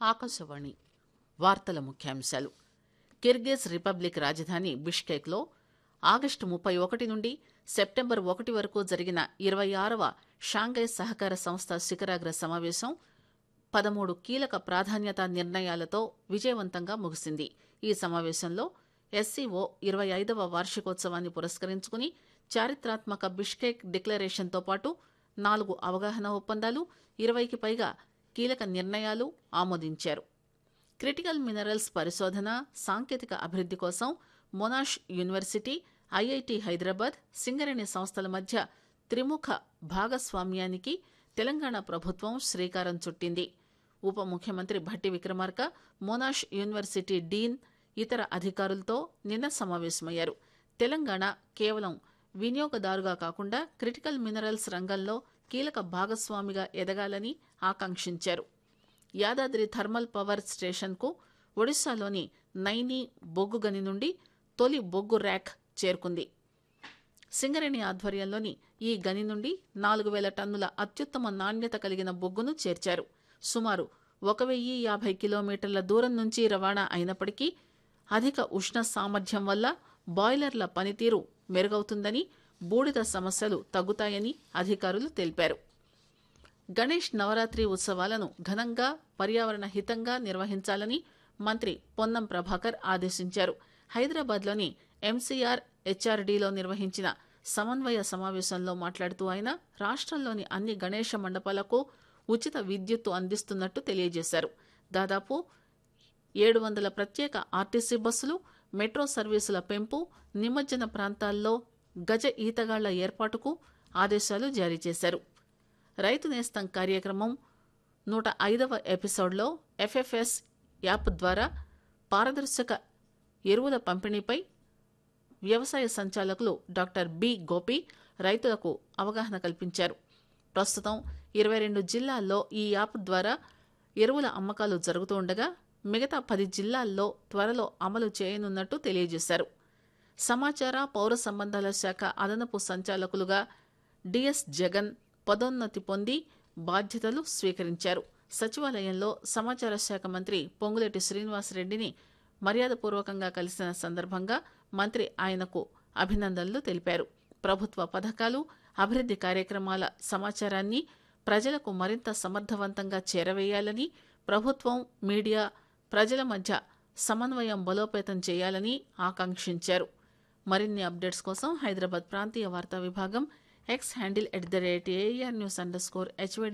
ఆకాశవాణి వార్తల ముఖ్యాంశాలు Kyrgyz republic రాజధాని బిష్కేక్లో ఆగస్టు ముప్పై ఒకటి నుండి సెప్టెంబర్ ఒకటి వరకు జరిగిన ఇరవై ఆరవ షాంఘై సహకార సంస్థ శిఖరాగ్ర సమావేశం పదమూడు కీలక ప్రాధాన్యత నిర్ణయాలతో విజయవంతంగా ముగిసింది ఈ సమావేశంలో ఎస్సీఓ ఇరవై ఐదవ వార్షికోత్సవాన్ని పురస్కరించుకుని చారిత్రాత్మక బిష్కేక్ డిక్లరేషన్తో పాటు నాలుగు అవగాహన ఒప్పందాలు ఇరవైకి పైగా కీలక నిర్ణయాలు ఆమోదించారు క్రిటికల్ మినరల్స్ పరిశోధన సాంకేతిక అభివృద్ది కోసం Monash university IIT Hyderabad Singareni సంస్థల మధ్య త్రిముఖ భాగస్వామ్యానికి తెలంగాణ ప్రభుత్వం శ్రీకారం చుట్టింది ఉప ముఖ్యమంత్రి Bhatti Vikramarka Monash university dean ఇతర అధికారులతో నిన్న సమావేశమయ్యారు తెలంగాణ కేవలం వినియోగదారుగా కాకుండా క్రిటికల్ మినరల్స్ రంగంలో కీలక భాగస్వామిగా ఎదగాలని ఆకాంక్షించారు యాదాద్రి థర్మల్ పవర్ స్టేషన్కు ఒడిశాలోని నైని బొగ్గు గని నుండి తొలి బొగ్గు ర్యాక్ చేరుకుంది సింగరేణి ఆధ్వర్యంలోని ఈ గని నుండి నాలుగు వేల టన్నుల అత్యుత్తమ నాణ్యత కలిగిన బొగ్గును చేర్చారు సుమారు ఒక వెయ్యి యాభై కిలోమీటర్ల దూరం నుంచి రవాణా అయినప్పటికీ అధిక ఉష్ణ సామర్థ్యం వల్ల బాయిలర్ల పనితీరు మెరుగవుతుందని బూడిద సమస్యలు తగ్గుతాయని అధికారులు తెలిపారు గణేష్ నవరాత్రి ఉత్సవాలను ఘనంగా పర్యావరణ హితంగా నిర్వహించాలని మంత్రి పొన్నం ప్రభాకర్ ఆదేశించారు హైదరాబాద్లోని ఎంసీఆర్ హెచ్ఆర్డీలో నిర్వహించిన సమన్వయ సమావేశంలో మాట్లాడుతూ ఆయన రాష్ట్రంలోని అన్ని గణేష మండపాలకు ఉచిత విద్యుత్తు అందిస్తున్నట్టు తెలియజేశారు దాదాపు ఏడు వందల ప్రత్యేక ఆర్టీసీ బస్సులు మెట్రో సర్వీసుల పెంపు నిమజ్జన ప్రాంతాల్లో గజ ఈతగాళ్ల ఏర్పాటుకు ఆదేశాలు జారీ చేశారు రైతు నేస్తం కార్యక్రమం నూట ఐదవ ఎపిసోడ్లో ఎఫ్ఎఫ్ఎస్ యాప్ ద్వారా పారదర్శక ఎరువుల పంపిణీపై వ్యవసాయ సంచాలకులు డాక్టర్ బి గోపి రైతులకు అవగాహన కల్పించారు ప్రస్తుతం ఇరవై రెండు జిల్లాల్లో ఈ యాప్ ద్వారా ఎరువుల అమ్మకాలు జరుగుతూ ఉండగా మిగతా పది జిల్లాల్లో త్వరలో అమలు చేయనున్నట్టు తెలియజేశారు సమాచార పౌర సంబంధాల శాఖ అదనపు సంచాలకులుగా డిఎస్ జగన్ పదోన్నతి పొంది బాధ్యతలు స్వీకరించారు సచివాలయంలో సమాచార శాఖ మంత్రి పొంగులేటి శ్రీనివాసరెడ్డిని మర్యాదపూర్వకంగా కలిసిన సందర్భంగా మంత్రి ఆయనకు అభినందనలు తెలిపారు ప్రభుత్వ పథకాలు అభివృద్ది కార్యక్రమాల సమాచారాన్ని ప్రజలకు మరింత సమర్థవంతంగా చేరవేయాలని ప్రభుత్వం మీడియా ప్రజల మధ్య సమన్వయం బలోపేతం చేయాలని ఆకాంక్షించారు మరిన్ని అప్డేట్స్ కోసం హైదరాబాద్ ప్రాంతీయ వార్తా విభాగం X handle at the rate AR news underscore HYD